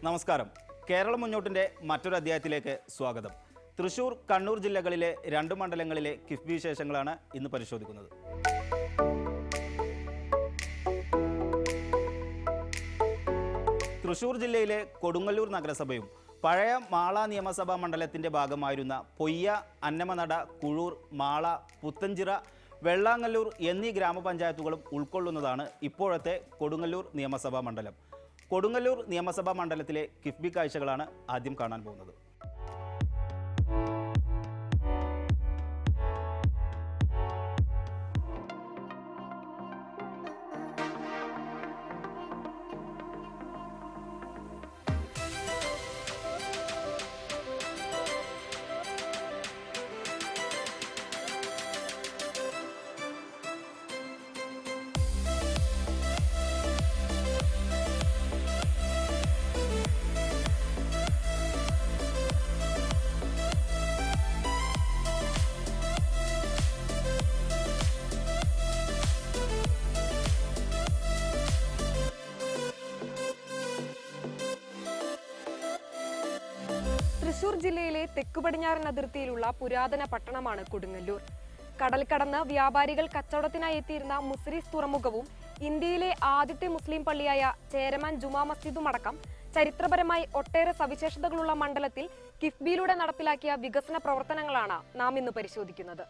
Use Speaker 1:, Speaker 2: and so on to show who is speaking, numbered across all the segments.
Speaker 1: നമസ്കാരം കേരളം മുന്നോട്ടിൻ്റെ മറ്റൊരു അധ്യായത്തിലേക്ക് സ്വാഗതം തൃശൂർ കണ്ണൂർ ജില്ലകളിലെ രണ്ട് മണ്ഡലങ്ങളിലെ കിഫ്ബി വിശേഷങ്ങളാണ് ഇന്ന് പരിശോധിക്കുന്നത് തൃശൂർ ജില്ലയിലെ കൊടുങ്ങല്ലൂർ നഗരസഭയും പഴയ മാള നിയമസഭാ മണ്ഡലത്തിന്റെ ഭാഗമായിരുന്ന പൊയ്യ അന്നമനട കുഴൂർ മാള പുത്തഞ്ചിറ വെള്ളാങ്ങല്ലൂർ എന്നീ ഗ്രാമപഞ്ചായത്തുകളും ഉൾക്കൊള്ളുന്നതാണ് ഇപ്പോഴത്തെ കൊടുങ്ങല്ലൂർ നിയമസഭാ മണ്ഡലം കൊടുങ്ങല്ലൂർ നിയമസഭാ മണ്ഡലത്തിലെ കിഫ്ബി കാഴ്ചകളാണ് ആദ്യം കാണാൻ പോകുന്നത്
Speaker 2: തൃശൂർ ജില്ലയിലെ തെക്കു പടിഞ്ഞാറൻ അതിർത്തിയിലുള്ള പുരാതന പട്ടണമാണ് കൊടുങ്ങല്ലൂർ കടൽ കടന്ന് വ്യാപാരികൾ കച്ചവടത്തിനായി എത്തിയിരുന്ന മുസ്ലിസ് തുറമുഖവും ഇന്ത്യയിലെ ആദ്യത്തെ മുസ്ലിം പള്ളിയായ ചേരമാൻ ജുമാ മസ്ജിദും അടക്കം ചരിത്രപരമായി ഒട്ടേറെ സവിശേഷതകളുള്ള മണ്ഡലത്തിൽ കിഫ്ബിയിലൂടെ നടപ്പിലാക്കിയ വികസന പ്രവർത്തനങ്ങളാണ് നാം ഇന്ന് പരിശോധിക്കുന്നത്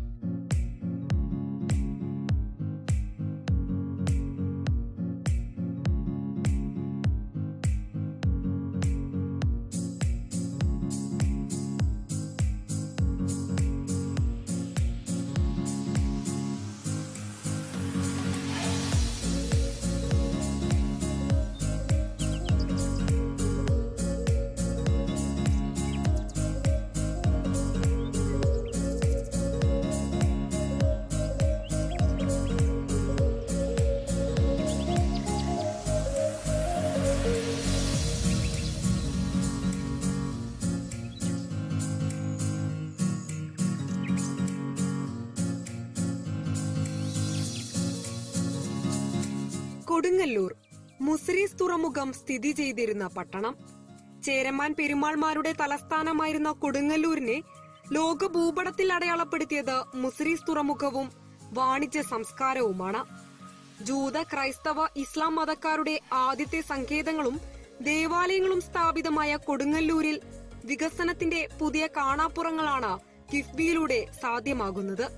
Speaker 2: കൊടുങ്ങല്ലൂർ മുസ്രീസ് തുറമുഖം സ്ഥിതി ചെയ്തിരുന്ന പട്ടണം ചേരമാൻ പെരുമാൾമാരുടെ തലസ്ഥാനമായിരുന്ന കൊടുങ്ങല്ലൂരിനെ ലോക ഭൂപടത്തിൽ അടയാളപ്പെടുത്തിയത് മുസ്രീസ് തുറമുഖവും വാണിജ്യ സംസ്കാരവുമാണ് ജൂത ക്രൈസ്തവ ഇസ്ലാം മതക്കാരുടെ ആദ്യത്തെ സങ്കേതങ്ങളും ദേവാലയങ്ങളും സ്ഥാപിതമായ കൊടുങ്ങല്ലൂരിൽ വികസനത്തിന്റെ പുതിയ കാണാപ്പുറങ്ങളാണ് കിഫ്ബിയിലൂടെ സാധ്യമാകുന്നത്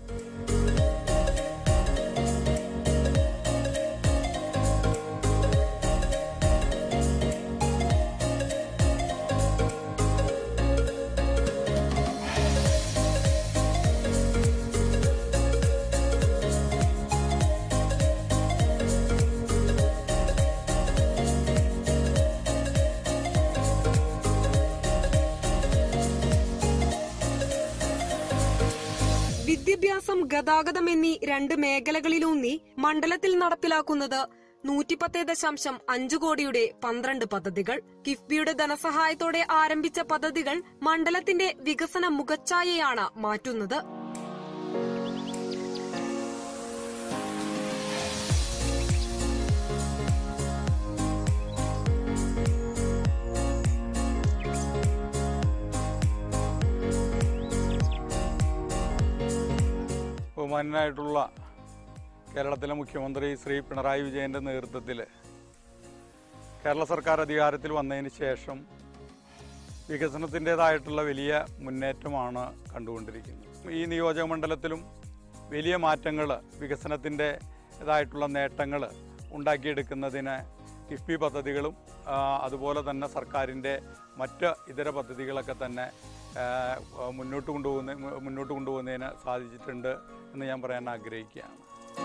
Speaker 2: വിദ്യാഭ്യാസം ഗതാഗതം എന്നീ രണ്ട് മേഖലകളിലൂന്നി മണ്ഡലത്തിൽ നടപ്പിലാക്കുന്നത് നൂറ്റിപ്പത്ത് ദശാംശം അഞ്ചു കോടിയുടെ പന്ത്രണ്ട് പദ്ധതികൾ കിഫ്ബിയുടെ ധനസഹായത്തോടെ ആരംഭിച്ച പദ്ധതികൾ മണ്ഡലത്തിന്റെ വികസന മുഖച്ഛായയാണ് മാറ്റുന്നത്
Speaker 3: ബഹുമാനായിട്ടുള്ള കേരളത്തിലെ മുഖ്യമന്ത്രി ശ്രീ പിണറായി വിജയന്റെ നേതൃത്വത്തിൽ കേരള സർക്കാർ അധികാരത്തിൽ വന്നതിന് ശേഷം വികസനത്തിൻ്റെതായിട്ടുള്ള വലിയ മുന്നേറ്റമാണ് കണ്ടുകൊണ്ടിരിക്കുന്നത് ഈ നിയോജക മണ്ഡലത്തിലും വലിയ മാറ്റങ്ങൾ വികസനത്തിൻ്റെതായിട്ടുള്ള നേട്ടങ്ങൾ ഉണ്ടാക്കിയെടുക്കുന്നതിന് കിഫ്ബി പദ്ധതികളും ആ, അതുപോലെ തന്നെ സർക്കാരിൻ്റെ മറ്റ് ഇതര പദ്ധതികളൊക്കെ തന്നെ ആ, മുന്നോട്ട് കൊണ്ടുപോകുന്ന മുന്നോട്ട് കൊണ്ടുപോകുന്നതിന് സാധിച്ചിട്ടുണ്ട് എന്ന് ഞാൻ പറയാൻ ആഗ്രഹിക്കുകയാണ്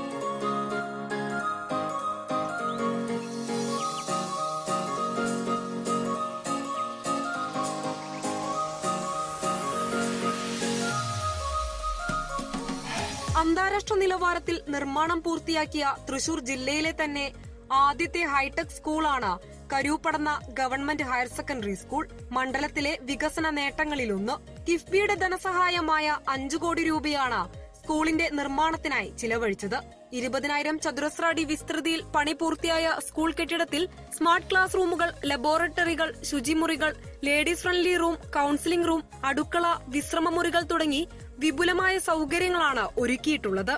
Speaker 2: അന്താരാഷ്ട്ര നിലവാരത്തിൽ നിർമ്മാണം പൂർത്തിയാക്കിയ തൃശൂർ ജില്ലയിലെ തന്നെ ആദ്യത്തെ ഹൈടെക് സ്കൂളാണ് Karuppadanna government higher secondary school മണ്ഡലത്തിലെ വികസന നേട്ടങ്ങളിലൊന്ന് കിഫ്ബിയുടെ ധനസഹായമായ അഞ്ചു കോടി രൂപയാണ് സ്കൂളിന്റെ നിർമ്മാണത്തിനായി ചിലവഴിച്ചത് ഇരുപതിനായിരം ചതുരശ്ര അടി വിസ്തൃതിയിൽ പണി പൂർത്തിയായ സ്കൂൾ കെട്ടിടത്തിൽ സ്മാർട്ട് ക്ലാസ് റൂമുകൾ ലബോറട്ടറികൾ ശുചിമുറികൾ ladies friendly room counselling room അടുക്കള വിശ്രമമുറികൾ തുടങ്ങി വിപുലമായ സൗകര്യങ്ങളാണ് ഒരുക്കിയിട്ടുള്ളത്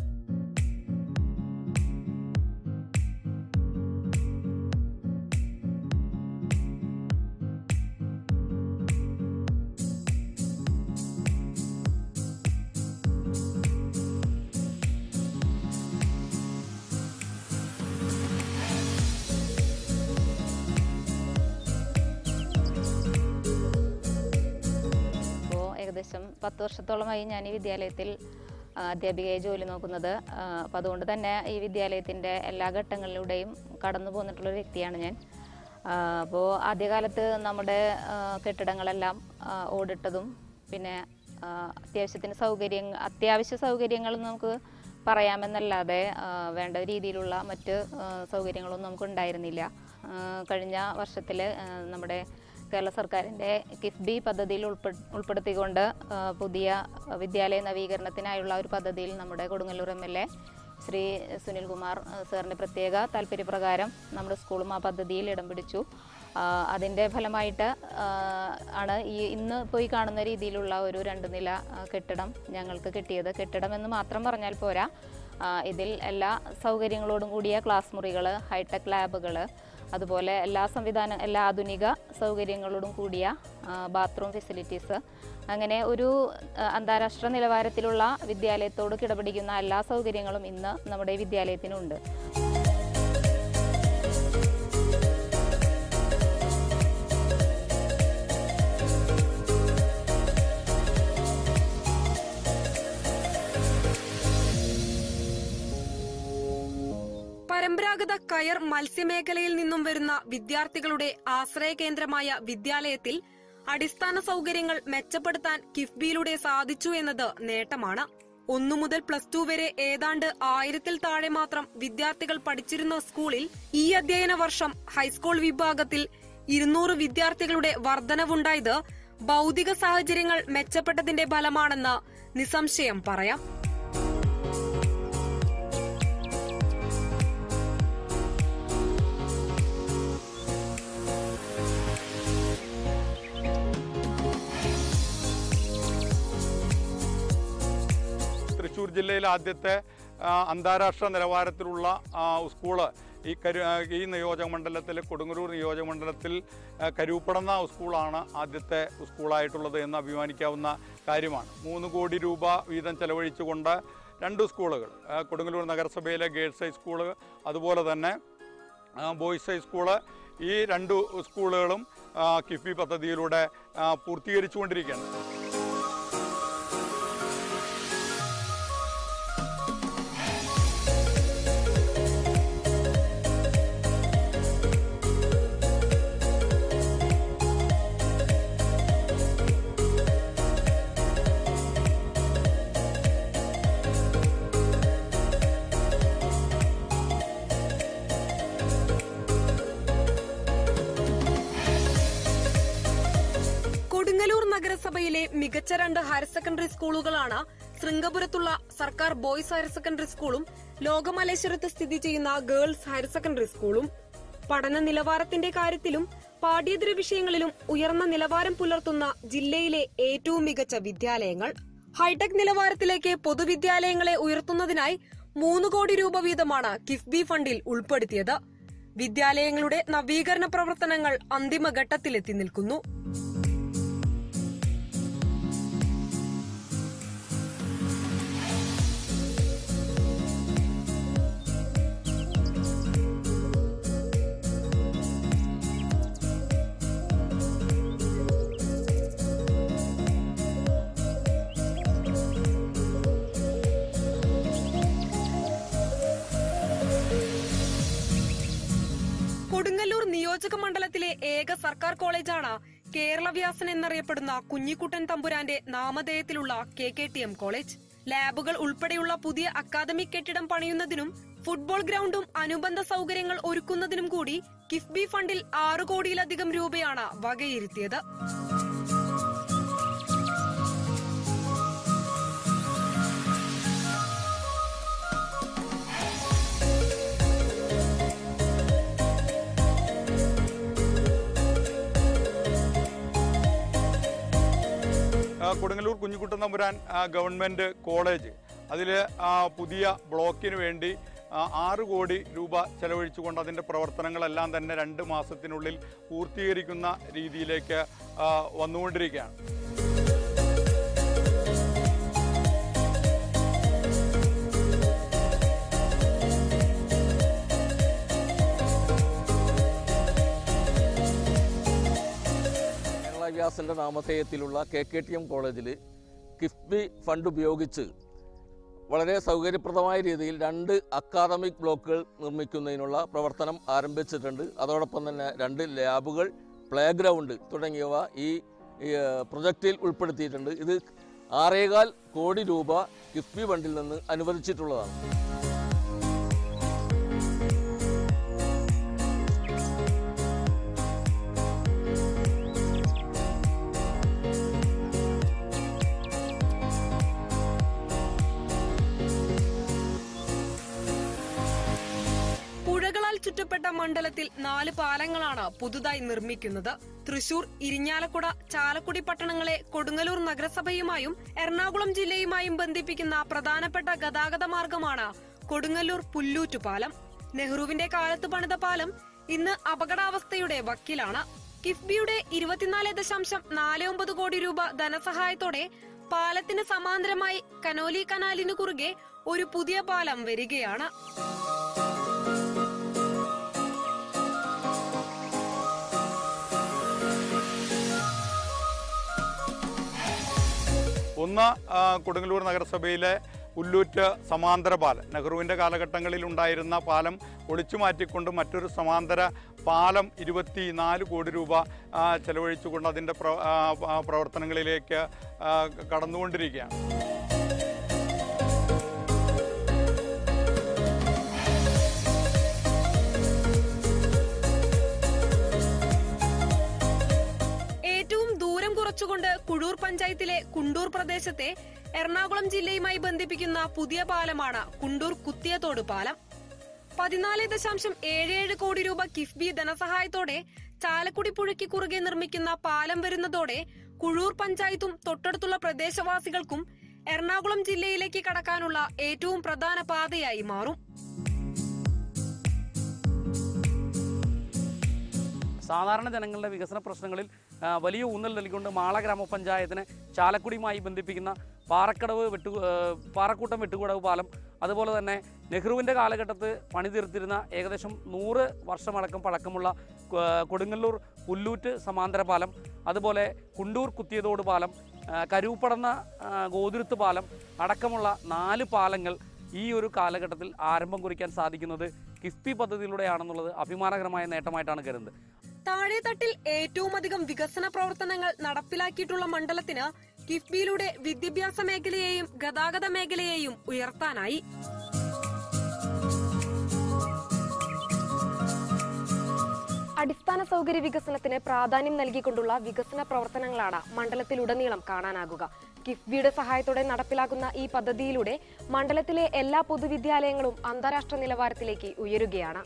Speaker 4: ഇപ്പോൾ ഏകദേശം പത്ത് വർഷത്തോളമായി ഞാൻ ഈ വിദ്യാലയത്തിൽ ആ, അധ്യാപികയായി ജോലി നോക്കുന്നത് അപ്പോൾ അതുകൊണ്ട് തന്നെ ഈ വിദ്യാലയത്തിൻ്റെ എല്ലാ ഘട്ടങ്ങളിലൂടെയും കടന്നു പോന്നിട്ടുള്ളൊരു വ്യക്തിയാണ് ഞാൻ അപ്പോൾ ആദ്യകാലത്ത് നമ്മുടെ ആ, കെട്ടിടങ്ങളെല്ലാം ആ, ഓടിട്ടതും പിന്നെ ആ, അത്യാവശ്യത്തിന് സൗകര്യം അത്യാവശ്യ സൗകര്യങ്ങൾ നമുക്ക് പറയാമെന്നല്ലാതെ ആ, വേണ്ട രീതിയിലുള്ള മറ്റ് ആ, സൗകര്യങ്ങളൊന്നും നമുക്ക് ഉണ്ടായിരുന്നില്ല ആ, കഴിഞ്ഞ വർഷത്തിൽ നമ്മുടെ കേരള സർക്കാരിൻ്റെ കിഫ്ബി പദ്ധതിയിൽ ഉൾപ്പെ ഉൾപ്പെടുത്തിക്കൊണ്ട് ആ, പുതിയ വിദ്യാലയ നവീകരണത്തിനായുള്ള ഒരു പദ്ധതിയിൽ നമ്മുടെ Kodungallur M L A Shri Sunilkumar ആ, സാറിൻ്റെ പ്രത്യേക താല്പര്യപ്രകാരം നമ്മുടെ സ്കൂളും ആ പദ്ധതിയിൽ ഇടം പിടിച്ചു ആ, അതിൻ്റെ ഫലമായിട്ട് ആ, ആണ് ഈ ഇന്ന് പോയി കാണുന്ന രീതിയിലുള്ള ഒരു രണ്ട് നില ആ, കെട്ടിടം ഞങ്ങൾക്ക് കിട്ടിയത് കെട്ടിടം എന്ന് മാത്രം പറഞ്ഞാൽ പോരാ ആ, ഇതിൽ എല്ലാ സൗകര്യങ്ങളോടും കൂടിയ ക്ലാസ് മുറികൾ ഹൈടെക് ലാബുകൾ അതുപോലെ എല്ലാ സംവിധാനം എല്ലാ ആധുനിക സൗകര്യങ്ങളോടും കൂടിയ ബാത്റൂം ഫെസിലിറ്റീസ് അങ്ങനെ ഒരു ആ, അന്താരാഷ്ട്ര നിലവാരത്തിലുള്ള വിദ്യാലയത്തോട് കിടപിടിക്കുന്ന എല്ലാ സൗകര്യങ്ങളും ഇന്ന് നമ്മുടെ ഈ വിദ്യാലയത്തിനുണ്ട്
Speaker 2: പരമ്പരാഗത കയർ മത്സ്യമേഖലയിൽ നിന്നും വരുന്ന വിദ്യാർത്ഥികളുടെ ആശ്രയ കേന്ദ്രമായ വിദ്യാലയത്തിൽ അടിസ്ഥാന സൗകര്യങ്ങൾ മെച്ചപ്പെടുത്താൻ കിഫ്ബിയിലൂടെ സാധിച്ചു എന്നത് നേട്ടമാണ് ഒന്നു മുതൽ പ്ലസ് ടു വരെ ഏതാണ്ട് ആയിരത്തിൽ താഴെ മാത്രം വിദ്യാർത്ഥികൾ പഠിച്ചിരുന്ന സ്കൂളിൽ ഈ അധ്യയന വർഷം ഹൈസ്കൂൾ വിഭാഗത്തിൽ ഇരുന്നൂറ് വിദ്യാർത്ഥികളുടെ വർധനവുണ്ടായത് ഭൗതിക സാഹചര്യങ്ങൾ മെച്ചപ്പെട്ടതിന്റെ ഫലമാണെന്ന് നിസ്സംശയം പറയാം
Speaker 3: തൃശ്ശൂർ ജില്ലയിലെ ആദ്യത്തെ ആ, അന്താരാഷ്ട്ര നിലവാരത്തിലുള്ള ആ, സ്കൂള് ഈ കരു ആ, ഈ നിയോജക മണ്ഡലത്തിൽ കൊടുങ്ങല്ലൂർ നിയോജക മണ്ഡലത്തിൽ ആ, കരൂപ്പടന്ന സ്കൂളാണ് ആദ്യത്തെ സ്കൂളായിട്ടുള്ളത് എന്ന് അഭിമാനിക്കാവുന്ന കാര്യമാണ് മൂന്ന് കോടി രൂപ വീതം ചെലവഴിച്ചുകൊണ്ട് രണ്ട് സ്കൂളുകൾ ആ, കൊടുങ്ങല്ലൂർ നഗരസഭയിലെ ഗേൾസ് ഹൈസ്കൂള് അതുപോലെ തന്നെ ആ, ബോയ്സ് ഹൈസ്കൂള് ഈ രണ്ട് സ്കൂളുകളും ആ, കിഫ്ബി പദ്ധതിയിലൂടെ ആ, പൂർത്തീകരിച്ചുകൊണ്ടിരിക്കുകയാണ്
Speaker 2: കൊടുങ്ങല്ലൂർ നഗരസഭയിലെ മികച്ച രണ്ട് ഹയർ സെക്കൻഡറി സ്കൂളുകളാണ് ശൃംഗപുരത്തുള്ള സർക്കാർ ബോയ്സ് ഹയർ സെക്കൻഡറി സ്കൂളും ലോകമലേശ്വരത്ത് സ്ഥിതി ചെയ്യുന്ന ഗേൾസ് ഹയർ സെക്കൻഡറി സ്കൂളും പഠന നിലവാരത്തിന്റെ കാര്യത്തിലും പാഠ്യേതര വിഷയങ്ങളിലും ഉയർന്ന നിലവാരം പുലർത്തുന്ന ജില്ലയിലെ ഏറ്റവും മികച്ച വിദ്യാലയങ്ങൾ ഹൈടെക് നിലവാരത്തിലേക്ക് പൊതുവിദ്യാലയങ്ങളെ ഉയർത്തുന്നതിനായി മൂന്ന് കോടി രൂപ വീതമാണ് കിഫ്ബി ഫണ്ടിൽ ഉൾപ്പെടുത്തിയത് വിദ്യാലയങ്ങളുടെ നവീകരണ പ്രവർത്തനങ്ങൾ അന്തിമഘട്ടത്തിലെത്തി നിൽക്കുന്നു കൊടുങ്ങല്ലൂർ നിയോജക മണ്ഡലത്തിലെ ഏക സർക്കാർ കോളേജാണ് കേരള വ്യാസൻ എന്നറിയപ്പെടുന്ന കുഞ്ഞിക്കുട്ടൻ തമ്പുരാന്റെ നാമധേയത്തിലുള്ള K K T M college ലാബുകൾ ഉൾപ്പെടെയുള്ള പുതിയ അക്കാദമിക് കെട്ടിടം പണിയുന്നതിനും ഫുട്ബോൾ ഗ്രൗണ്ടും അനുബന്ധ സൗകര്യങ്ങൾ ഒരുക്കുന്നതിനും കൂടി കിഫ്ബി ഫണ്ടിൽ ആറു കോടിയിലധികം രൂപയാണ് വകയിരുത്തിയത്
Speaker 3: കൊടുങ്ങല്ലൂർ കുഞ്ഞിക്കുട്ടൻ തമ്പുരാൻ ആ, ഗവൺമെൻറ് കോളേജ് അതിൽ പുതിയ ബ്ലോക്കിന് വേണ്ടി ആ, ആറ് കോടി രൂപ ചെലവഴിച്ചുകൊണ്ട് അതിൻ്റെ പ്രവർത്തനങ്ങളെല്ലാം തന്നെ രണ്ട് മാസത്തിനുള്ളിൽ പൂർത്തീകരിക്കുന്ന രീതിയിലേക്ക് ആ, വന്നുകൊണ്ടിരിക്കുകയാണ്
Speaker 5: കേരള വ്യാസന്റെ നാമധേയത്തിലുള്ള കെ കെ ടി എം കോളേജിൽ കിഫ്ബി ഫണ്ട് ഉപയോഗിച്ച് വളരെ സൗകര്യപ്രദമായ രീതിയിൽ രണ്ട് അക്കാദമിക് ബ്ലോക്കുകൾ നിർമ്മിക്കുന്നതിനുള്ള പ്രവർത്തനം ആരംഭിച്ചിട്ടുണ്ട് അതോടൊപ്പം തന്നെ രണ്ട് ലാബുകൾ പ്ലേ ഗ്രൗണ്ട് തുടങ്ങിയവ ഈ ഈ, ഏഹ്, പ്രൊജക്റ്റിൽ ഉൾപ്പെടുത്തിയിട്ടുണ്ട് ഇത് ആറേകാൽ കോടി രൂപ കിഫ്ബി ഫണ്ടിൽ നിന്ന് അനുവദിച്ചിട്ടുള്ളതാണ്
Speaker 2: പുഴകളാൽ ചുറ്റപ്പെട്ട മണ്ഡലത്തിൽ നാല് പാലങ്ങളാണ് പുതുതായി നിർമ്മിക്കുന്നത് തൃശൂർ ഇരിഞ്ഞാലക്കുട ചാലക്കുടി പട്ടണങ്ങളെ കൊടുങ്ങല്ലൂർ നഗരസഭയുമായും എറണാകുളം ജില്ലയുമായും ബന്ധിപ്പിക്കുന്ന പ്രധാനപ്പെട്ട ഗതാഗത മാർഗമാണ് കൊടുങ്ങല്ലൂർ പുല്ലൂറ്റു പാലം നെഹ്റുവിന്റെ കാലത്ത് പണിത പാലം ഇന്ന് അപകടാവസ്ഥയുടെ വക്കിലാണ് കിഫ്ബിയുടെ ഇരുപത്തിനാല് ദശാംശം നാല് ഒമ്പത് കോടി രൂപ ധനസഹായത്തോടെ പാലത്തിന് സമാന്തരമായി കനോലി കനാലിനു കുറുകെ ഒരു പുതിയ പാലം വരികയാണ്
Speaker 3: ഒന്ന് ആ, കൊടുങ്ങല്ലൂർ നഗരസഭയിലെ ഉല്ലൂറ്റ് സമാന്തര പാലം നെഹ്റുവിൻ്റെ കാലഘട്ടങ്ങളിൽ ഉണ്ടായിരുന്ന പാലം ഒളിച്ചു മാറ്റിക്കൊണ്ട് മറ്റൊരു സമാന്തര പാലം ഇരുപത്തി നാല് കോടി രൂപ ആ, ചെലവഴിച്ചുകൊണ്ട് അതിൻ്റെ പ്ര ആ, ആ, പ്രവർത്തനങ്ങളിലേക്ക് ആ, കടന്നുകൊണ്ടിരിക്കുകയാണ്
Speaker 2: ഏറ്റവും ദൂരം കുറച്ചുകൊണ്ട് കുഴൂർ പഞ്ചായത്തിലെ കുണ്ടൂർ പ്രദേശത്തെ എറണാകുളം ജില്ലയുമായി ബന്ധിപ്പിക്കുന്ന പുതിയ പാലമാണ് കുണ്ടൂർ കുത്തിയത്തോട് പാലം പതിനാല് ദശാംശം ഏഴ് ഏഴ് കോടി രൂപ കിഫ്ബി ധനസഹായത്തോടെ ചാലക്കുടി പുഴയ്ക്ക് കുറുകെ നിർമ്മിക്കുന്ന പാലം വരുന്നതോടെ കുഴൂർ പഞ്ചായത്തും തൊട്ടടുത്തുള്ള പ്രദേശവാസികൾക്കും എറണാകുളം ജില്ലയിലേക്ക് കടക്കാനുള്ള ഏറ്റവും പ്രധാന പാതയായി മാറും
Speaker 6: സാധാരണ ജനങ്ങളുടെ വികസന പ്രശ്നങ്ങളിൽ ആ, വലിയ ഊന്നൽ നൽകിക്കൊണ്ട് മാള ഗ്രാമപഞ്ചായത്തിനെ ചാലക്കുടിയുമായി ബന്ധിപ്പിക്കുന്ന പാറക്കടവ് വെട്ടു ആ, പാറക്കൂട്ടം വെട്ടുകുടവ് പാലം അതുപോലെ തന്നെ നെഹ്റുവിൻ്റെ കാലഘട്ടത്ത് പണിതീർത്തിരുന്ന ഏകദേശം നൂറ് വർഷമടക്കം പഴക്കമുള്ള ആ, കൊടുങ്ങല്ലൂർ പുല്ലൂറ്റ് സമാന്തര പാലം അതുപോലെ കുണ്ടൂർ കുത്തിയതോട് പാലം ആ, കരൂപ്പടന്ന ആ, ഗോതുരുത്ത് പാലം അടക്കമുള്ള നാല് പാലങ്ങൾ ഈ ഒരു കാലഘട്ടത്തിൽ ആരംഭം കുറിക്കാൻ സാധിക്കുന്നത് കിഫ്ബി പദ്ധതിയിലൂടെയാണെന്നുള്ളത് അഭിമാനകരമായ നേട്ടമായിട്ടാണ് കരുതുന്നത്
Speaker 2: താഴെത്തട്ടിൽ ഏറ്റവും അധികം വികസന പ്രവർത്തനങ്ങൾ നടപ്പിലാക്കിയിട്ടുള്ള മണ്ഡലത്തിന് കിഫ്ബിയിലൂടെ വിദ്യാഭ്യാസ മേഖലയെയും ഗതാഗത മേഖലയെയും ഉയർത്താനായി അടിസ്ഥാന സൗകര്യ വികസനത്തിന് പ്രാധാന്യം നൽകിക്കൊണ്ടുള്ള വികസന പ്രവർത്തനങ്ങളാണ് മണ്ഡലത്തിലുടനീളം കാണാനാകുക കിഫ്ബിയുടെ സഹായത്തോടെ നടപ്പിലാക്കുന്ന ഈ പദ്ധതിയിലൂടെ മണ്ഡലത്തിലെ എല്ലാ പൊതുവിദ്യാലയങ്ങളും അന്താരാഷ്ട്ര നിലവാരത്തിലേക്ക് ഉയരുകയാണ്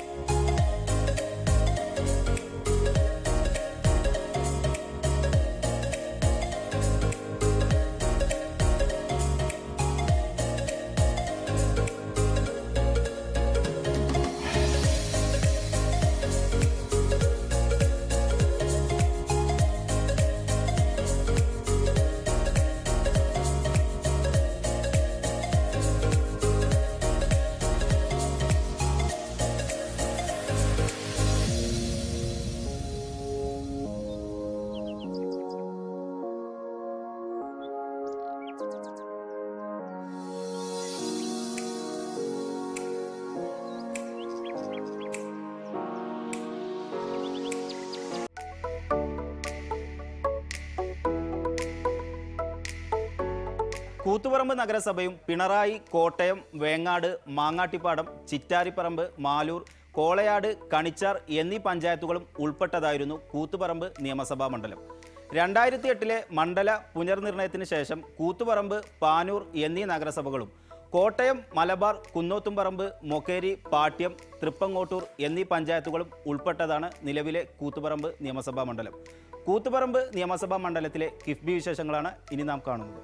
Speaker 1: കൂത്തുപറമ്പ് നഗരസഭയും പിണറായി കോട്ടയം വേങ്ങാട് മാങ്ങാട്ടിപ്പാടം ചിറ്റാരിപ്പറമ്പ് മാലൂർ കോളയാട് കണിച്ചാർ എന്നീ പഞ്ചായത്തുകളും ഉൾപ്പെട്ടതായിരുന്നു കൂത്തുപറമ്പ് നിയമസഭാ മണ്ഡലം രണ്ടായിരത്തി എട്ടിലെ മണ്ഡല പുനർനിർണയത്തിന് ശേഷം കൂത്തുപറമ്പ് പാനൂർ എന്നീ നഗരസഭകളും കോട്ടയം മലബാർ കുന്നോത്തുംപറമ്പ് മൊക്കേരി പാട്യം തൃപ്പങ്ങോട്ടൂർ എന്നീ പഞ്ചായത്തുകളും ഉൾപ്പെട്ടതാണ് നിലവിലെ കൂത്തുപറമ്പ് നിയമസഭാ മണ്ഡലം കൂത്തുപറമ്പ് നിയമസഭാ മണ്ഡലത്തിലെ കിഫ്ബി വിശേഷങ്ങളാണ് ഇനി നാം കാണുന്നത്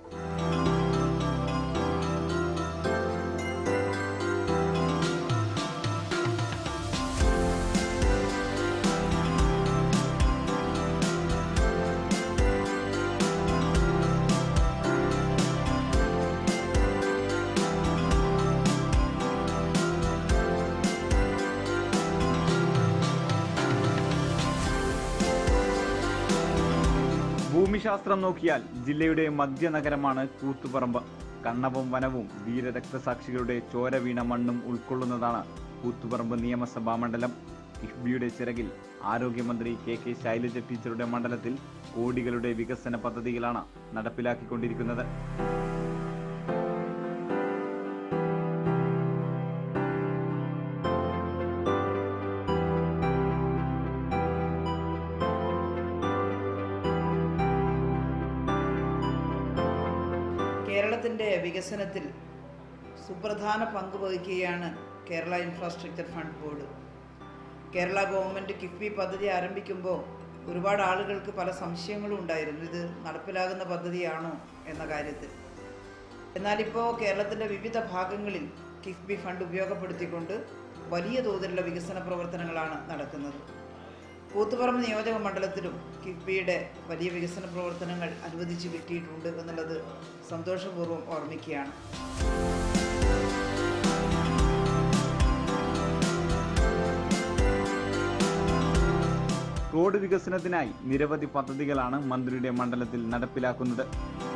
Speaker 7: ഭൂമിശാസ്ത്രം നോക്കിയാൽ ജില്ലയുടെ മധ്യനഗരമാണ് കൂത്തുപറമ്പ് കണ്ണവും വനവും വീരരക്തസാക്ഷികളുടെ ചോര വീണ മണ്ണും ഉൾക്കൊള്ളുന്നതാണ് കൂത്തുപറമ്പ് നിയമസഭാ മണ്ഡലം കിഫ്ബിയുടെ ചിറകിൽ ആരോഗ്യമന്ത്രി കെ കെ ശൈലജ ടീച്ചറുടെ മണ്ഡലത്തിൽ കോടികളുടെ വികസന പദ്ധതികളാണ് നടപ്പിലാക്കിക്കൊണ്ടിരിക്കുന്നത്
Speaker 8: കേരളത്തിൻ്റെ വികസനത്തിൽ സുപ്രധാന പങ്ക് വഹിക്കുകയാണ് Kerala infrastructure fund board Kerala government KIIFB പദ്ധതി ആരംഭിക്കുമ്പോൾ ഒരുപാട് ആളുകൾക്ക് പല സംശയങ്ങളും ഉണ്ടായിരുന്നു ഇത് നടപ്പിലാകുന്ന പദ്ധതിയാണോ എന്ന കാര്യത്തിൽ എന്നാലിപ്പോൾ കേരളത്തിൻ്റെ വിവിധ ഭാഗങ്ങളിൽ കിഫ്ബി ഫണ്ട് ഉപയോഗപ്പെടുത്തിക്കൊണ്ട് വലിയ തോതിലുള്ള വികസന പ്രവർത്തനങ്ങളാണ് നടക്കുന്നത് കൂത്തുപറമ്പ് നിയോജക മണ്ഡലത്തിലും കിഫ്ബിയുടെ വലിയ വികസന പ്രവർത്തനങ്ങൾ അനുവദിച്ച് കിട്ടിയിട്ടുണ്ട് എന്നുള്ളത് സന്തോഷപൂർവ്വം ഓർമ്മിക്കുകയാണ്
Speaker 7: റോഡ് വികസനത്തിനായി നിരവധി പദ്ധതികളാണ് മന്ത്രിയുടെ മണ്ഡലത്തിൽ നടപ്പിലാക്കുന്നത്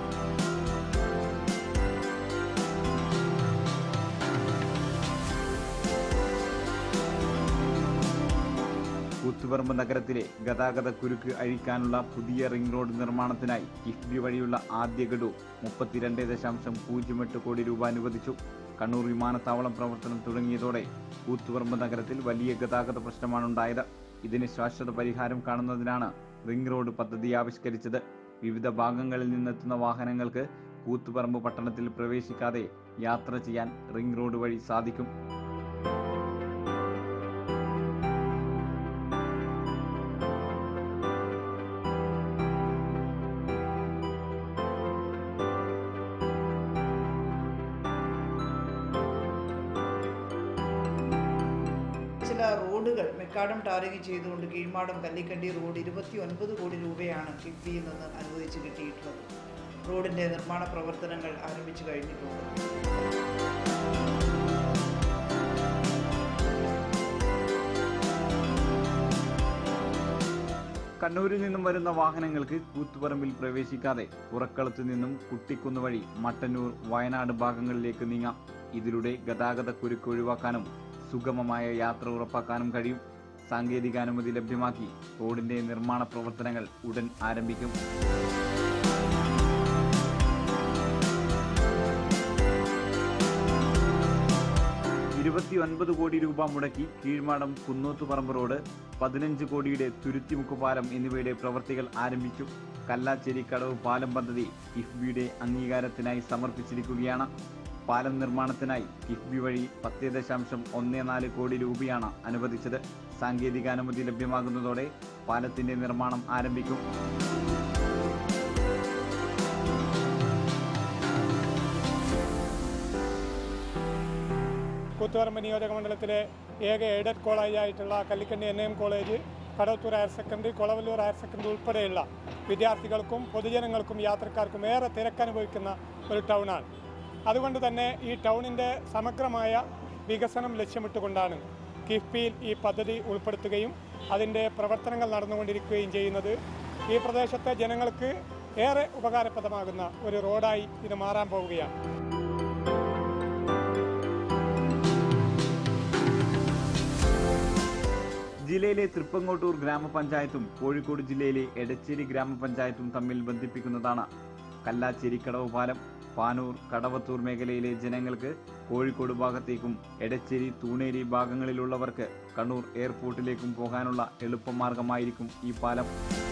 Speaker 7: കൂത്തുപറമ്പ് നഗരത്തിലെ ഗതാഗത കുരുക്ക് അഴിക്കാനുള്ള പുതിയ റിംഗ് റോഡ് നിർമ്മാണത്തിനായി കിഫ്ബി വഴിയുള്ള ആദ്യ ഗഡു മുപ്പത്തിരണ്ട് ദശാംശം പൂജ്യം എട്ട് കോടി രൂപ അനുവദിച്ചു കണ്ണൂർ വിമാനത്താവളം പ്രവർത്തനം തുടങ്ങിയതോടെ കൂത്തുപറമ്പ് നഗരത്തിൽ വലിയ ഗതാഗത പ്രശ്നമാണുണ്ടായത് ഇതിന് ശാശ്വത പരിഹാരം കാണുന്നതിനാണ് റിംഗ് റോഡ് പദ്ധതി ആവിഷ്കരിച്ചത് വിവിധ ഭാഗങ്ങളിൽ നിന്നെത്തുന്ന വാഹനങ്ങൾക്ക് കൂത്തുപറമ്പ് പട്ടണത്തിൽ പ്രവേശിക്കാതെ യാത്ര ചെയ്യാൻ റിംഗ് റോഡ് വഴി സാധിക്കും
Speaker 8: ചില റോഡുകൾ മെക്കാഡം ടാറിങ് ചെയ്തുകൊണ്ട് കീഴ്മാടം കല്ലിക്കണ്ടി റോഡ് ഇരുപത്തി ഒൻപത് കോടി രൂപയാണ് കിഫ്ബിയിൽ നിന്ന് അനുവദിച്ച് കിട്ടിയിട്ടുള്ളത് റോഡിൻ്റെ നിർമ്മാണ പ്രവർത്തനങ്ങൾ ആരംഭിച്ചു കഴിഞ്ഞിട്ടുണ്ട്
Speaker 7: കണ്ണൂരിൽ നിന്നും വരുന്ന വാഹനങ്ങൾക്ക് കൂത്തുപറമ്പിൽ പ്രവേശിക്കാതെ പുറക്കളത്തു നിന്നും കുട്ടിക്കുന്ന് വഴി മട്ടന്നൂർ വയനാട് ഭാഗങ്ങളിലേക്ക് നീങ്ങാം ഇതിലൂടെ ഗതാഗത കുരുക്ക് ഒഴിവാക്കാനും സുഗമമായ യാത്ര ഉറപ്പാക്കാനും കഴിയും സാങ്കേതികാനുമതി ലഭ്യമാക്കി റോഡിന്റെ നിർമ്മാണ പ്രവർത്തനങ്ങൾ ഉടൻ ആരംഭിക്കും ഇരുപത്തിയൊൻപത് കോടി രൂപ മുടക്കി കീഴ്മാടം കുന്നോത്തുപറമ്പ് റോഡ് പതിനഞ്ച് കോടിയുടെ തുരുത്തിമുക്ക് പാലം എന്നിവയുടെ പ്രവൃത്തികൾ ആരംഭിച്ചു കല്ലാച്ചേരി കടവ് പാലം പദ്ധതി കിഫ്ബിയുടെ അംഗീകാരത്തിനായി സമർപ്പിച്ചിരിക്കുകയാണ് പാലം നിർമ്മാണത്തിനായി കിഫ്ബി വഴി പത്ത് ദശാംശം ഒന്ന് നാല് കോടി രൂപയാണ് അനുവദിച്ചത് സാങ്കേതികാനുമതി ലഭ്യമാകുന്നതോടെ പാലത്തിന്റെ നിർമ്മാണം ആരംഭിക്കും
Speaker 9: കൂത്തുപറമ്പ് നിയോജക മണ്ഡലത്തിലെ ഏക എയ്ഡഡ് കോളേജായിട്ടുള്ള Kallikkandi N M college Kadavathur higher secondary Kolavallur higher secondary ഉൾപ്പെടെയുള്ള വിദ്യാർത്ഥികൾക്കും പൊതുജനങ്ങൾക്കും യാത്രക്കാർക്കും ഏറെ തിരക്കനുഭവിക്കുന്ന ഒരു ടൗണാണ് അതുകൊണ്ട് തന്നെ ഈ ടൗണിൻ്റെ സമഗ്രമായ വികസനം ലക്ഷ്യമിട്ടുകൊണ്ടാണ് കിഫ്ബിയിൽ ഈ പദ്ധതി ഉൾപ്പെടുത്തുകയും അതിൻ്റെ പ്രവർത്തനങ്ങൾ നടന്നുകൊണ്ടിരിക്കുകയും ചെയ്യുന്നത് ഈ പ്രദേശത്തെ ജനങ്ങൾക്ക് ഏറെ ഉപകാരപ്രദമാകുന്ന ഒരു റോഡായി ഇത് മാറാൻ പോവുകയാണ്
Speaker 7: ജില്ലയിലെ തൃപ്പങ്ങോട്ടൂർ ഗ്രാമപഞ്ചായത്തും കോഴിക്കോട് ജില്ലയിലെ എടച്ചേരി ഗ്രാമപഞ്ചായത്തും തമ്മിൽ ബന്ധിപ്പിക്കുന്നതാണ് കല്ലാച്ചേരി കടവ് പാലം പാനൂർ കടവത്തൂർ മേഖലയിലെ ജനങ്ങൾക്ക് കോഴിക്കോട് ഭാഗത്തേക്കും എടച്ചേരി തൂണേരി ഭാഗങ്ങളിലുള്ളവർക്ക് കണ്ണൂർ എയർപോർട്ടിലേക്കും പോകാനുള്ള എളുപ്പമാർഗമായിരിക്കും ഈ പാലം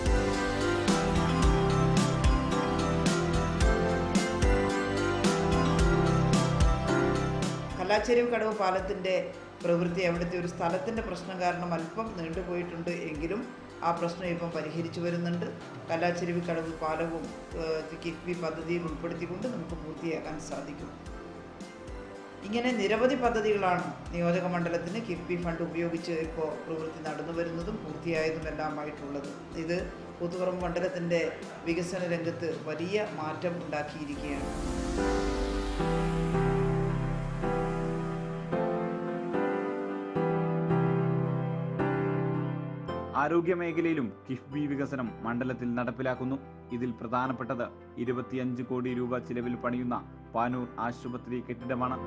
Speaker 8: കല്ലാച്ചേരി കടവ് പാലത്തിൻ്റെ പ്രവൃത്തി അവിടുത്തെ ഒരു സ്ഥലത്തിൻ്റെ പ്രശ്നം കാരണം അല്പം നീണ്ടുപോയിട്ടുണ്ട് എങ്കിലും ആ പ്രശ്നം ഇപ്പം പരിഹരിച്ചു വരുന്നുണ്ട് കല്ലാച്ചെരുവി കടവ് പാലവും ഏഹ്, കിഫ്ബി പദ്ധതിയിൽ ഉൾപ്പെടുത്തിക്കൊണ്ട് നമുക്ക് പൂർത്തിയാക്കാൻ സാധിക്കും ഇങ്ങനെ നിരവധി പദ്ധതികളാണ് നിയോജക മണ്ഡലത്തിന് കിഫ്ബി ഫണ്ട് ഉപയോഗിച്ച് ഇപ്പോൾ പ്രവൃത്തി നടന്നു വരുന്നതും പൂർത്തിയായതുമെല്ലാമായിട്ടുള്ളത് ഇത് കൂത്തുപറമ്പ് മണ്ഡലത്തിൻ്റെ വികസന രംഗത്ത് വലിയ മാറ്റം ഉണ്ടാക്കിയിരിക്കുകയാണ്
Speaker 7: ആരോഗ്യ മേഖലയിലും കിഫ്ബി വികസനം മണ്ഡലത്തിൽ നടപ്പിലാക്കുന്നു ഇതിൽ പ്രധാനപ്പെട്ടത് ഇരുപത്തിയഞ്ച് കോടി രൂപ ചിലവിൽ പണിയുന്ന പാനൂർ ആശുപത്രി കെട്ടിടമാണ്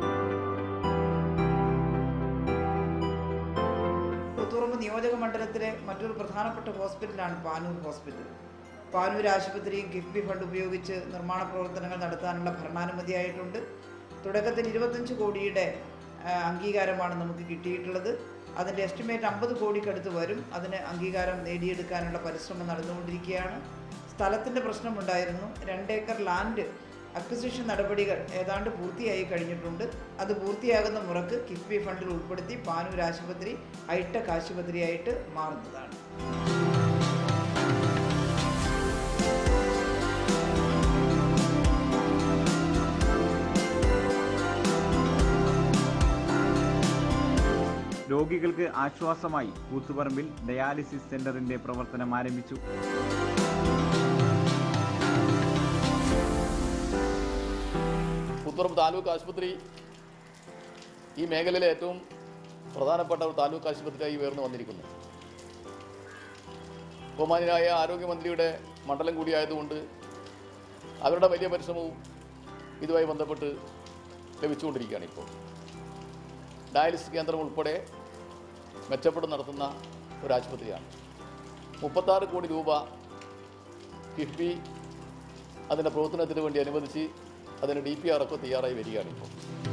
Speaker 8: പുത്തുറമ്പ് നിയോജക മണ്ഡലത്തിലെ മറ്റൊരു പ്രധാനപ്പെട്ട ഹോസ്പിറ്റലാണ് പാനൂർ ഹോസ്പിറ്റൽ പാനൂർ ആശുപത്രിയും കിഫ്ബി ഫണ്ട് ഉപയോഗിച്ച് നിർമ്മാണ പ്രവർത്തനങ്ങൾ നടത്താനുള്ള ഭരണാനുമതിയായിട്ടുണ്ട് തുടക്കത്തിൽ ഇരുപത്തഞ്ച് കോടിയുടെ ആ, അംഗീകാരമാണ് നമുക്ക് കിട്ടിയിട്ടുള്ളത് അതിൻ്റെ എസ്റ്റിമേറ്റ് അമ്പത് കോടിക്കടുത്ത് വരും അതിന് അംഗീകാരം നേടിയെടുക്കാനുള്ള പരിശ്രമം നടന്നുകൊണ്ടിരിക്കുകയാണ് സ്ഥലത്തിൻ്റെ പ്രശ്നമുണ്ടായിരുന്നു രണ്ടേക്കർ ലാൻഡ് അക്വിസിഷൻ നടപടികൾ ഏതാണ്ട് പൂർത്തിയായി കഴിഞ്ഞിട്ടുണ്ട് അത് പൂർത്തിയാകുന്ന മുറക്ക് കിഫ്ബി ഫണ്ടിൽ ഉൾപ്പെടുത്തി പാനൂർ ആശുപത്രി ഹൈടെക് ആശുപത്രിയായിട്ട് മാറുന്നതാണ്
Speaker 7: രോഗികൾക്ക് ആശ്വാസമായി കൂത്തുപറമ്പിൽ ഡയാലിസിസ് സെന്ററിന്റെ പ്രവർത്തനം ആരംഭിച്ചു
Speaker 10: പുത്തുറമ്പ് താലൂക്ക് ആശുപത്രി ഈ മേഖലയിലെ ഏറ്റവും പ്രധാനപ്പെട്ട ഒരു താലൂക്ക് ആശുപത്രിയായി ഉയർന്നു വന്നിരിക്കുന്നു ബഹുമാനായ ആരോഗ്യമന്ത്രിയുടെ മണ്ഡലം കൂടിയായതുകൊണ്ട് അവരുടെ വലിയ പരിശ്രമവും ഇതുമായി ബന്ധപ്പെട്ട് ലഭിച്ചുകൊണ്ടിരിക്കുകയാണ് ഇപ്പോൾ ഡയാലിസിസ് കേന്ദ്രം ഉൾപ്പെടെ മെച്ചപ്പെട്ട് നടത്തുന്ന ഒരു ആശുപത്രിയാണ് മുപ്പത്താറ് കോടി രൂപ കിഫ്ബി അതിൻ്റെ പ്രവർത്തനത്തിന് വേണ്ടി അനുവദിച്ച് അതിന് ഡി പി ആർ ഒക്കെ തയ്യാറായി വരികയാണ് ഇപ്പോൾ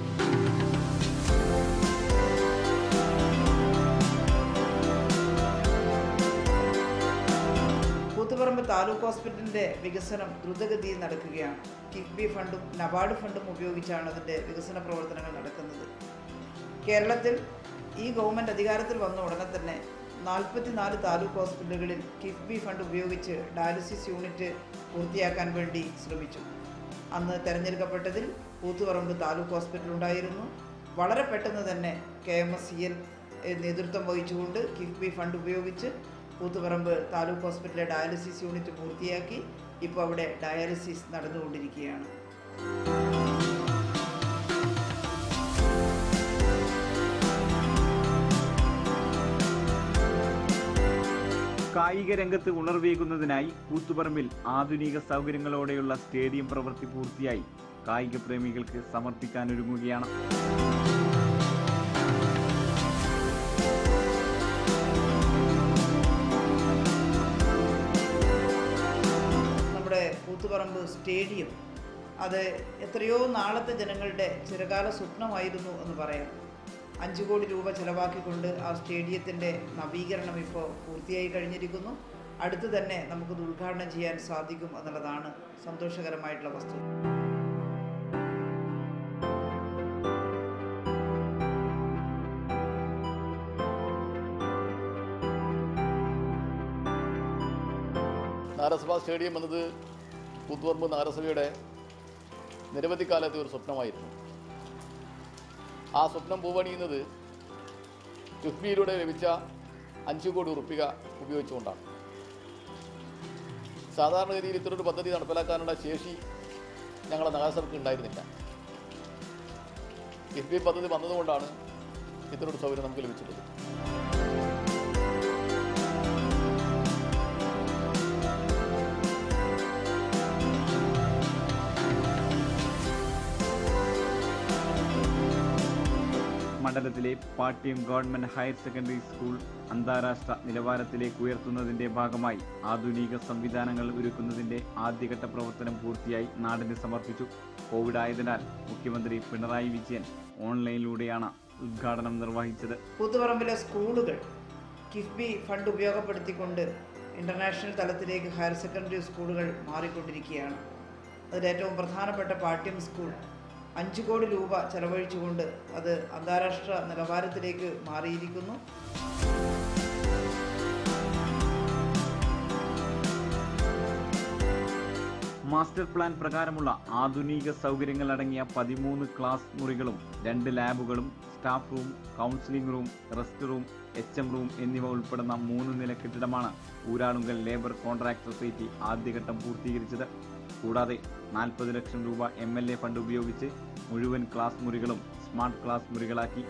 Speaker 8: കൂത്തുപറമ്പ് താലൂക്ക് ഹോസ്പിറ്റലിന്റെ വികസനം ദ്രുതഗതിയിൽ നടക്കുകയാണ് കിഫ്ബി ഫണ്ടും നബാർഡ് ഫണ്ടും ഉപയോഗിച്ചാണ് അതിന്റെ വികസന പ്രവർത്തനങ്ങൾ നടക്കുന്നത് കേരളത്തിൽ ഈ ഗവൺമെന്റ് അധികാരത്തിൽ വന്ന ഉടനെ തന്നെ നാൽപ്പത്തിനാല് താലൂക്ക് ഹോസ്പിറ്റലുകളിൽ കിഫ്ബി ഫണ്ട് ഉപയോഗിച്ച് ഡയാലിസിസ് യൂണിറ്റ് പൂർത്തിയാക്കാൻ വേണ്ടി ശ്രമിച്ചു അന്ന് തെരഞ്ഞെടുക്കപ്പെട്ടതിൽ കൂത്തുപറമ്പ് താലൂക്ക് ഹോസ്പിറ്റൽ ഉണ്ടായിരുന്നു വളരെ പെട്ടെന്ന് തന്നെ K M S C L നേതൃത്വം വഹിച്ചുകൊണ്ട് കിഫ്ബി ഫണ്ട് ഉപയോഗിച്ച് കൂത്തുപറമ്പ് താലൂക്ക് ഹോസ്പിറ്റലിലെ ഡയാലിസിസ് യൂണിറ്റ് പൂർത്തിയാക്കി ഇപ്പോൾ അവിടെ ഡയാലിസിസ് നടന്നുകൊണ്ടിരിക്കുകയാണ്
Speaker 7: കായിക രംഗത്ത് ഉണർവേകുന്നതിനായി കൂത്തുപറമ്പിൽ ആധുനിക സൗകര്യങ്ങളോടെയുള്ള സ്റ്റേഡിയം പ്രവൃത്തി പൂർത്തിയായി കായിക പ്രേമികൾക്ക് സമർപ്പിക്കാനൊരുങ്ങുകയാണ്
Speaker 8: നമ്മുടെ കൂത്തുപറമ്പ് സ്റ്റേഡിയം അത് എത്രയോ നാളത്തെ ജനങ്ങളുടെ ചിരകാല സ്വപ്നമായിരുന്നു എന്ന് പറയാം അഞ്ച് കോടി രൂപ ചെലവാക്കിക്കൊണ്ട് ആ സ്റ്റേഡിയത്തിൻ്റെ നവീകരണം ഇപ്പോൾ പൂർത്തിയായി കഴിഞ്ഞിരിക്കുന്നു അടുത്ത് തന്നെ നമുക്കത് ഉദ്ഘാടനം ചെയ്യാൻ സാധിക്കും എന്നുള്ളതാണ് സന്തോഷകരമായിട്ടുള്ള വസ്തുത
Speaker 10: നഗരസഭാ സ്റ്റേഡിയം എന്നത് കൂത്തുപറമ്പ് നഗരസഭയുടെ നിരവധി കാലത്തെ ഒരു സ്വപ്നമായിരുന്നു ആ സ്വപ്നം പൂവണിയുന്നത് കിഫ്ബിയിലൂടെ ലഭിച്ച അഞ്ച് കോടി ഉറുപ്പിക ഉപയോഗിച്ചുകൊണ്ടാണ് സാധാരണഗതിയിൽ ഇത്തരൊരു പദ്ധതി നടപ്പിലാക്കാനുള്ള ശേഷി ഞങ്ങളുടെ നഗരസഭയ്ക്ക് ഉണ്ടായിരുന്നില്ല കിഫ്ബി പദ്ധതി വന്നതുകൊണ്ടാണ് ഇത്തരൊരു സൗകര്യം നമുക്ക് ലഭിച്ചിട്ടുള്ളത്
Speaker 7: മണ്ഡലത്തിലെ Pattiam government higher secondary school അന്താരാഷ്ട്ര നിലവാരത്തിലേക്ക് ഉയർത്തുന്നതിന്റെ ഭാഗമായി ആധുനിക സംവിധാനങ്ങൾ ഒരുക്കുന്നതിന്റെ ആദ്യഘട്ട പ്രവർത്തനം പൂർത്തിയായി നാടിന് സമർപ്പിച്ചു കോവിഡ് ആയതിനാൽ മുഖ്യമന്ത്രി പിണറായി വിജയൻ ഓൺലൈനിലൂടെയാണ് ഉദ്ഘാടനം നിർവഹിച്ചത്
Speaker 8: കൂത്തുപറമ്പിലെ സ്കൂളുകൾ കിഫ്ബി ഫണ്ട് ഉപയോഗപ്പെടുത്തിക്കൊണ്ട് ഇൻ്റർനാഷണൽ തലത്തിലേക്ക് ഹയർ സെക്കൻഡറി സ്കൂളുകൾ മാറിക്കൊണ്ടിരിക്കുകയാണ് അതിൽ ഏറ്റവും പ്രധാനപ്പെട്ട പാട്യം സ്കൂൾ അഞ്ച് കോടി രൂപ ചെലവഴിച്ചുകൊണ്ട് അത് അന്താരാഷ്ട്ര നിലവാരത്തിലേക്ക് മാറിയിരിക്കുന്നു
Speaker 7: മാസ്റ്റർ പ്ലാൻ പ്രകാരമുള്ള ആധുനിക സൗകര്യങ്ങൾ അടങ്ങിയ പതിമൂന്ന് ക്ലാസ് മുറികളും രണ്ട് ലാബുകളും staff room counselling room rest room H M room എന്നിവ ഉൾപ്പെടുന്ന മൂന്ന് നില കെട്ടിടമാണ് ഊരാളുങ്കൽ ലേബർ കോൺട്രാക്ട് സൊസൈറ്റി ആദ്യഘട്ടം പൂർത്തീകരിച്ചത് കൂടാതെ നാൽപ്പത് ലക്ഷം രൂപ എം എൽ എ ഫണ്ട് ഉപയോഗിച്ച് മുഴുവൻ ക്ലാസ് മുറികളും സ്മാർട്ട് ക്ലാസ് മുറികളാക്കി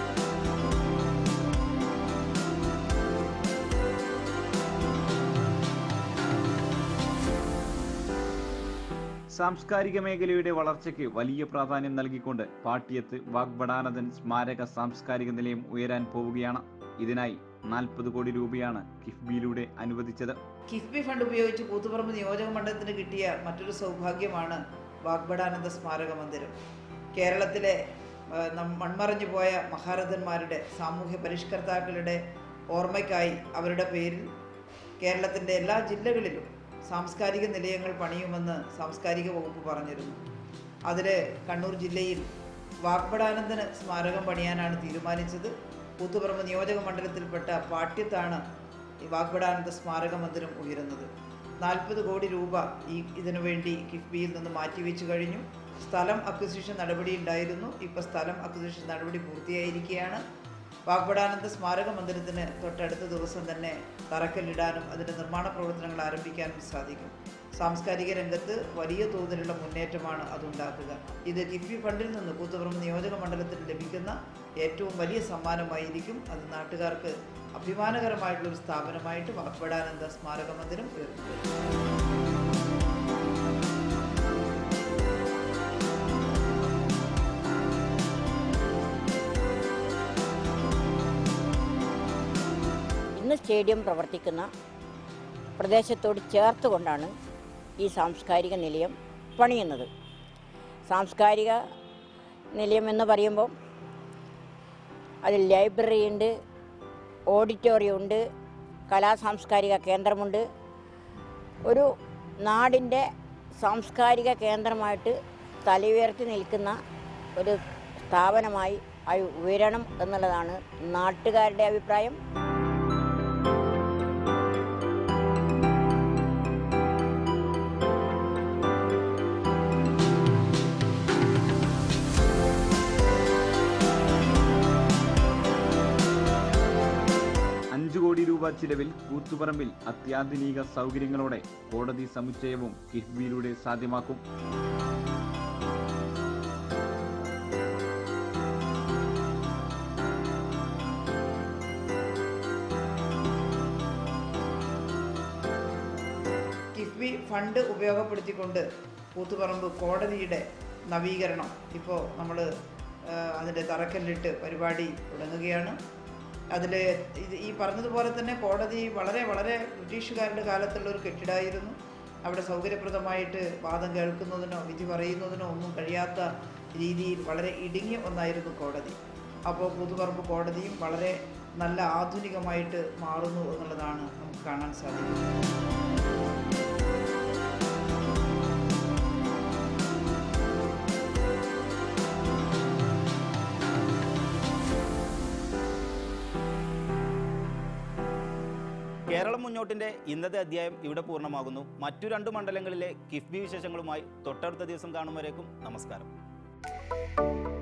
Speaker 7: സാംസ്കാരിക മേഖലയുടെ വളർച്ചയ്ക്ക് വലിയ പ്രാധാന്യം നൽകിക്കൊണ്ട് പാട്ടിയത്ത് വാഗ്ബടാനന്ദൻ സ്മാരക സാംസ്കാരിക നിലയം ഉയരാൻ പോവുകയാണ് ഇതിനായി നാൽപ്പത് കോടി രൂപയാണ് കിഫ്ബിയിലൂടെ അനുവദിച്ചത്
Speaker 8: കിഫ്ബി ഫണ്ട് ഉപയോഗിച്ച് കൂത്തുപറമ്പ് നിയോജക മണ്ഡലത്തിന് കിട്ടിയ മറ്റൊരു സൗഭാഗ്യമാണ് വാഗ്ബടാനന്ദ സ്മാരക മന്ദിരം കേരളത്തിലെ ആ, നം- മൺമറഞ്ഞു പോയ മഹാരഥന്മാരുടെ സാമൂഹ്യ പരിഷ്കർത്താക്കളുടെ ഓർമ്മയ്ക്കായി അവരുടെ പേരിൽ കേരളത്തിൻ്റെ എല്ലാ ജില്ലകളിലും സാംസ്കാരിക നിലയങ്ങൾ പണിയുമെന്ന് സാംസ്കാരിക വകുപ്പ് പറഞ്ഞിരുന്നു അതിൽ കണ്ണൂർ ജില്ലയിൽ വാഗ്ബടാനന്ദന് സ്മാരകം പണിയാനാണ് തീരുമാനിച്ചത് കൂത്തുപറമ്പ് നിയോജക മണ്ഡലത്തിൽപ്പെട്ട പാട്യത്താണ് ഈ വാഗ്ബടാനന്ദ സ്മാരക മന്ദിരം ഉയരുന്നത് നാൽപ്പത് കോടി രൂപ ഈ ഇതിനു വേണ്ടി കിഫ്ബിയിൽ നിന്ന് മാറ്റിവെച്ചു കഴിഞ്ഞു സ്ഥലം അക്വിസിഷൻ നടപടി ഉണ്ടായിരുന്നു ഇപ്പോൾ സ്ഥലം അക്വിസിഷൻ നടപടി പൂർത്തിയായിരിക്കുകയാണ് വാഗ്ബടാനന്ദ സ്മാരക മന്ദിരത്തിന് തൊട്ടടുത്ത ദിവസം തന്നെ തറക്കല്ലിടാനും അതിൻ്റെ നിർമ്മാണ പ്രവർത്തനങ്ങൾ ആരംഭിക്കാനും സാധിക്കും സാംസ്കാരിക രംഗത്ത് വലിയ തോതിലുള്ള മുന്നേറ്റമാണ് അതുണ്ടാക്കുക ഇത് കിഫ്ബി ഫണ്ടിൽ നിന്ന് കൂത്തുപറമ്പ് നിയോജക മണ്ഡലത്തിന് ലഭിക്കുന്ന ഏറ്റവും വലിയ സമ്മാനമായിരിക്കും അത് നാട്ടുകാർക്ക് അഭിമാനകരമായിട്ടുള്ളൊരു സ്ഥാപനമായിട്ട് വാഗ്ബടാനന്ദ സ്മാരക മന്ദിരം ഉയർന്നു
Speaker 11: ഇന്ന് സ്റ്റേഡിയം പ്രവർത്തിക്കുന്ന പ്രദേശത്തോട് ചേർത്തുകൊണ്ടാണ് ഈ സാംസ്കാരിക നിലയം പണിയുന്നത് സാംസ്കാരിക നിലയം എന്ന് പറയുമ്പോൾ അതിൽ ലൈബ്രറി ഉണ്ട് ഓഡിറ്റോറിയം ഉണ്ട് കലാ സാംസ്കാരിക കേന്ദ്രമുണ്ട് ഒരു നാടിൻ്റെ സാംസ്കാരിക കേന്ദ്രമായിട്ട് തലയുയർത്തി നിൽക്കുന്ന ഒരു സ്ഥാപനമായി അത് ഉയരണം എന്നുള്ളതാണ് നാട്ടുകാരുടെ അഭിപ്രായം
Speaker 7: അഞ്ചു കോടി രൂപ ചിലവിൽ കൂത്തുപറമ്പിൽ അത്യാധുനിക സൗകര്യങ്ങളോടെ കോടതി സമുച്ചയവും കിഫ്ബിയിലൂടെ സാധ്യമാക്കും
Speaker 8: കിഫ്ബി ഫണ്ട് ഉപയോഗപ്പെടുത്തിക്കൊണ്ട് കൂത്തുപറമ്പ് കോടതിയുടെ നവീകരണം ഇപ്പോൾ നമ്മൾ അതിൻ്റെ തറക്കല്ലിട്ട് പരിപാടി തുടങ്ങുകയാണ് അതിൽ ഇത് ഈ പറഞ്ഞതുപോലെ തന്നെ കോടതി വളരെ വളരെ ബ്രിട്ടീഷുകാരുടെ കാലത്തുള്ള ഒരു കെട്ടിടമായിരുന്നു അവിടെ സൗകര്യപ്രദമായിട്ട് വാദം കേൾക്കുന്നതിനോ വിധി പറയുന്നതിനോ ഒന്നും കഴിയാത്ത രീതിയിൽ വളരെ ഇടുങ്ങിയ ഒന്നായിരുന്നു കോടതി അപ്പോൾ കൂത്തുപറമ്പ് കോടതിയും വളരെ നല്ല ആധുനികമായിട്ട് മാറുന്നു എന്നുള്ളതാണ് നമുക്ക് കാണാൻ സാധിക്കുന്നത്
Speaker 1: കേരളം മുന്നോട്ടിന്റെ ഇന്നത്തെ അധ്യായം ഇവിടെ പൂർണ്ണമാകുന്നു മറ്റു രണ്ട് മണ്ഡലങ്ങളിലെ കിഫ്ബി വിശേഷങ്ങളുമായി തൊട്ടടുത്ത ദിവസം കാണും വരേക്കും നമസ്കാരം